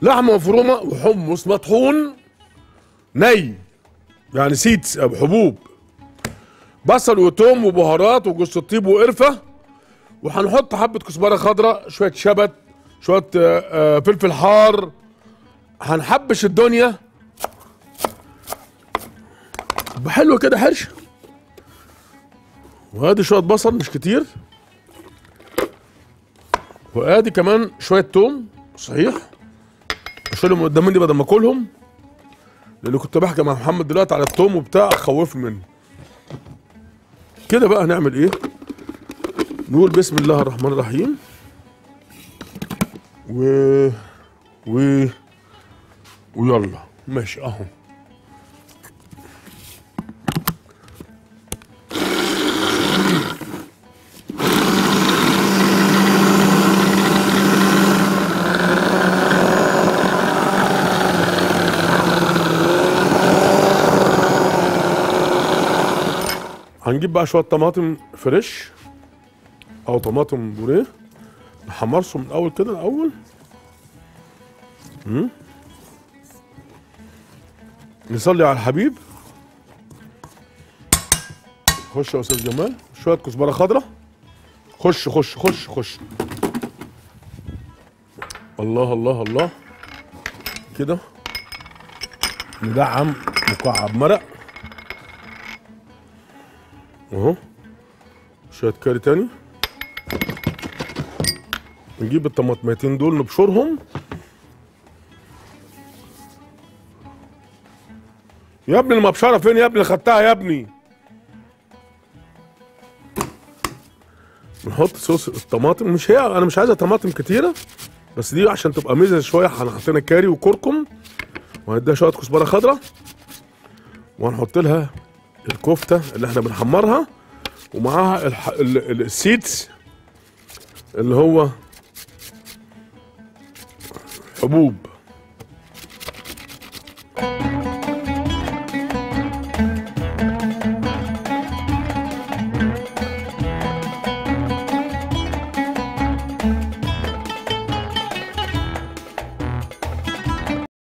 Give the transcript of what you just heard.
لحمه مفرومه وحمص مطحون ني يعني سيتس او حبوب بصل وتوم وبهارات وجوز الطيب وقرفه وهنحط حبه كزبره خضراء شويه شبت شويه آه، آه، فلفل حار هنحبش الدنيا حلوه كده حرشه وادي شويه بصل مش كتير وادي كمان شويه توم صحيح اشيلهم قدام مني بدل ما اكلهم لان كنت بحكي مع محمد دلوقتي على التوم وبتاع خوفني منه كده بقى هنعمل ايه نقول بسم الله الرحمن الرحيم و و ويلا ماشي اهو هنجيب بقى شويه طماطم فريش او طماطم بوريه نحمرهم من الاول كده الاول مم. نصلي على الحبيب خش يا استاذ جمال شويه كزبره خضراء خش خش خش خش الله الله الله كده ندعم مكعب مرق اهو شويه كاري تاني نجيب الطماطميتين دول نبشرهم يا ابني المبشره فين يا ابني اللي خدتها يا ابني نحط صوص الطماطم مش هي انا مش عايزه طماطم كتيره بس دي عشان تبقى ميزه شويه هنحطنا كاري وكركم وهنديها شويه كزبره خضراء وهنحط لها الكفته اللي احنا بنحمرها ومعاها الح... ال... ال... السيدز اللي هو حبوب